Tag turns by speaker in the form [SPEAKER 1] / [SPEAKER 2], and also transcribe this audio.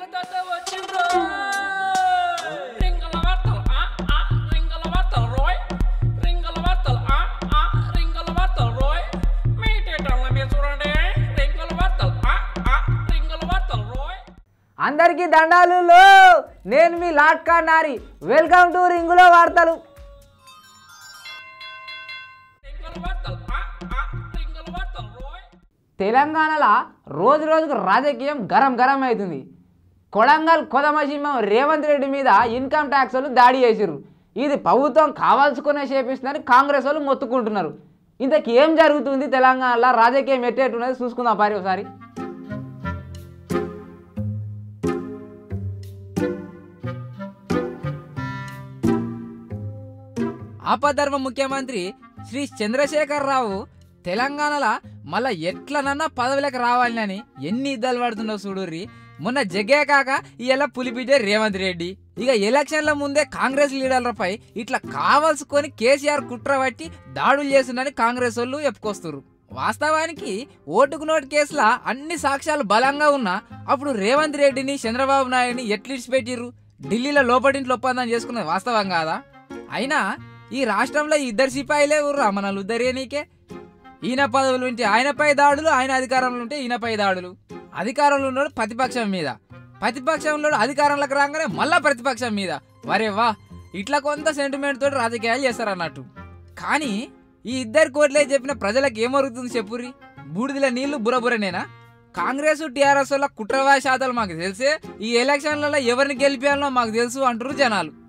[SPEAKER 1] తాత వచ్చిండ్రో రింగల వార్తలు ఆ ఆ రింగల వార్తలు రోయ్ రింగల వార్తలు ఆ ఆ రింగల వార్తలు రోయ్ మీ థియేటర్లో మీరు చూడండి రింగల వార్తలు ఆ ఆ రింగల వార్తలు రోయ్
[SPEAKER 2] అందరికీ దండాలు నేను మీ లాట్కా నారి వెల్కమ్ టు రింగులో వార్తలు
[SPEAKER 1] రింగల వార్తలు ఆ ఆ రింగల వార్తలు రోయ్
[SPEAKER 2] తెలంగాణలో రోజు రోజుకు రాజకీయం గరం గరం అవుతుంది కొడంగల్ కొదమసింహం రేవంత్ రెడ్డి మీద ఇన్కమ్ ట్యాక్స్ వాళ్ళు దాడి చేసిర్రు ఇది ప్రభుత్వం కావాల్సుకునే చేపిస్తుందని కాంగ్రెస్ వాళ్ళు మొత్తుకుంటున్నారు ఇంతకు ఏం జరుగుతుంది తెలంగాణలో రాజకీయం ఎట్టేట్టున్నది చూసుకుందాం పారి ఒకసారి ఆపధర్మ ముఖ్యమంత్రి శ్రీ చంద్రశేఖర్ రావు తెలంగాణలో మళ్ళా ఎట్లనన్నా పదవులకు రావాలని ఎన్ని ఇద్దాలు పడుతుండో చూడుర్రి మొన్న జగ్గే కాక ఇలా పులిపిడ్డ రేవంత్ రెడ్డి ఇక ఎలక్షన్ల ముందే కాంగ్రెస్ లీడర్లపై ఇట్లా కావాల్సుకొని కేసీఆర్ కుట్ర పట్టి దాడులు చేస్తుందని కాంగ్రెస్ వాళ్ళు చెప్పుకొస్తారు వాస్తవానికి ఓటుకు నోటు కేసులా అన్ని సాక్ష్యాలు బలంగా ఉన్నా అప్పుడు రేవంత్ రెడ్డిని చంద్రబాబు నాయుడిని ఎట్లిడిచిపెట్టిర్రు ఢిల్లీలో లోపటింట్లో ఒప్పందం చేసుకున్నది వాస్తవం కాదా అయినా ఈ రాష్ట్రంలో ఈ ఇద్దరు సిపాయిలే ఊర్రా మనల్ని ఉద్దరేనీకే ఈయన పదవులు ఉంటే ఆయనపై దాడులు ఆయన అధికారంలో ఉంటే ఈయనపై దాడులు అధికారంలో ఉన్నాడు ప్రతిపక్షం మీద ప్రతిపక్షంలో అధికారంలోకి రాగానే మళ్ళా ప్రతిపక్షం మీద వరే వా ఇట్లా కొంత సెంటిమెంట్ తోటి రాజకీయాలు చేస్తారన్నట్టు కానీ ఈ ఇద్దరు కోట్లే చెప్పిన ప్రజలకు ఏమరుగుతుంది చెప్పుర్రి బూడిదల నీళ్లు బురబురనేనా కాంగ్రెస్ టీఆర్ఎస్ వల్ల కుట్రవాయ శాతాలు మాకు తెలిసే ఈ ఎలక్షన్లలో ఎవరిని గెలిపేయాలో మాకు తెలుసు అంటారు జనాలు